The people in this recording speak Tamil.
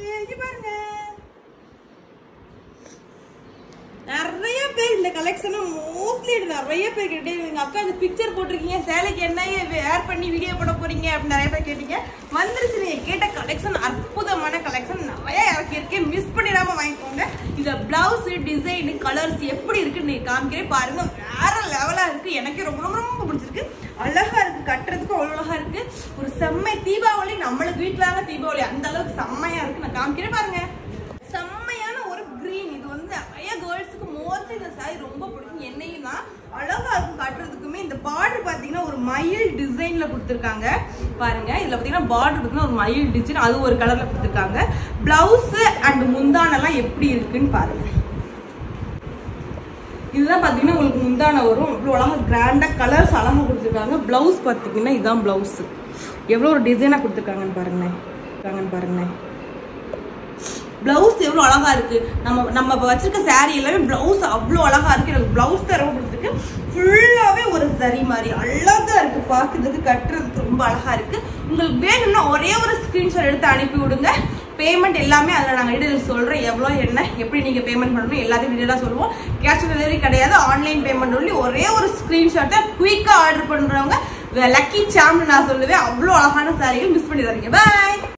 இங்க பாருங்க நிறைய பேர் இந்த கலெக்ஷனை மோஸ்ட்லி நிறைய பேர் கேட்டே எங்க அக்கா இந்த பிக்சர் போட்டிருக்கீங்க சேலைக்கு என்ன வேர் பண்ணி வீடியோ போட போறீங்க அப்படின்னு நிறைய பேர் கேட்டீங்க வந்துருச்சு நீங்க கேட்ட கலெக்ஷன் அற்புதமான கலெக்ஷன் நிறைய இறக்கி இருக்கேன் மிஸ் பண்ணிடாம வாங்கிக்கோங்க இந்த பிளவுஸ் டிசைன் கலர்ஸ் எப்படி இருக்குன்னு நீங்க காமிக்கிறேன் பாருங்க வேற லெவலா இருக்கு எனக்கு ரொம்ப ரொம்ப ரொம்ப பிடிச்சிருக்கு அழகா இருக்கு கட்டுறதுக்கும் அவ்வளவு அழகா இருக்கு ஒரு செம்மை தீபாவளி நம்மளுக்கு வீட்டுல தீபாவளி அந்த அளவுக்கு செம்மையா இருக்கு நான் காமிக்கிறேன் பாருங்க செம்மையான ஒரு கிரீன் இது வந்து நிறைய கேர்ள்ஸுக்கு மோஸ்ட்லி இந்த சாரி ரொம்ப பிடிக்கும் என்னையும் தான் அழகா இருக்கும் காட்டுறதுக்குமே இந்த பார்டர் பாத்தீங்கன்னா ஒரு மயில் டிசைன்ல கொடுத்துருக்காங்க பாருங்க இதுல பாத்தீங்கன்னா பார்டர் பாத்தீங்கன்னா ஒரு மயில் டிசைன் அது ஒரு கலர்ல கொடுத்துருக்காங்க பிளவுஸ் அண்ட் முந்தானெல்லாம் எப்படி இருக்குன்னு பாருங்க இதுதான் பாத்தீங்கன்னா உங்களுக்கு முந்தான வரும் இவ்வளோ அழகா கிராண்டா கலர்ஸ் அழகா கொடுத்துருக்காங்க பிளவுஸ் பாத்தீங்கன்னா இதுதான் பிளவுஸ் எவ்வளோ ஒரு டிசைனா கொடுத்துருக்காங்கன்னு பாருங்களேன் இருக்காங்கன்னு பாருங்களேன் பிளவுஸ் எவ்வளவு அழகா இருக்கு நம்ம நம்ம இப்ப வச்சிருக்க saree எல்லாமே பிளவுஸ் அவ்வளவு அழகா இருக்கு எனக்கு பிளவுஸ் தான் ரொம்ப பிடிச்சிருக்கு ஃபுல்லாவே ஒரு சரி மாதிரி அழகா இருக்கு பாக்குறதுக்கு கட்டுறதுக்கு ரொம்ப அழகா இருக்கு உங்களுக்கு வேணும்னா ஒரே ஒரு ஸ்கிரீன்ஷாட் எடுத்து அனுப்பி விடுங்க பேமெண்ட் எல்லாமே அதில் நாங்கள் டீடைல்ஸ் சொல்கிறோம் எவ்வளோ என்ன எப்படி நீங்கள் பேமெண்ட் பண்ணணும் எல்லாத்தையும் டீடைலாக சொல்லுவோம் கேஷ் ஆன் டெலிவரி கிடையாது ஆன்லைன் பேமெண்ட் ஒன்லி ஒரே ஒரு ஸ்க்ரீன்ஷாட்டை குயிக்காக ஆர்டர் பண்ணுறவங்க லக்கி சாம்னு நான் சொல்லுவேன் அவ்வளோ அழகான சாரிகள் மிஸ் பண்ணிடாதீங்க பாய்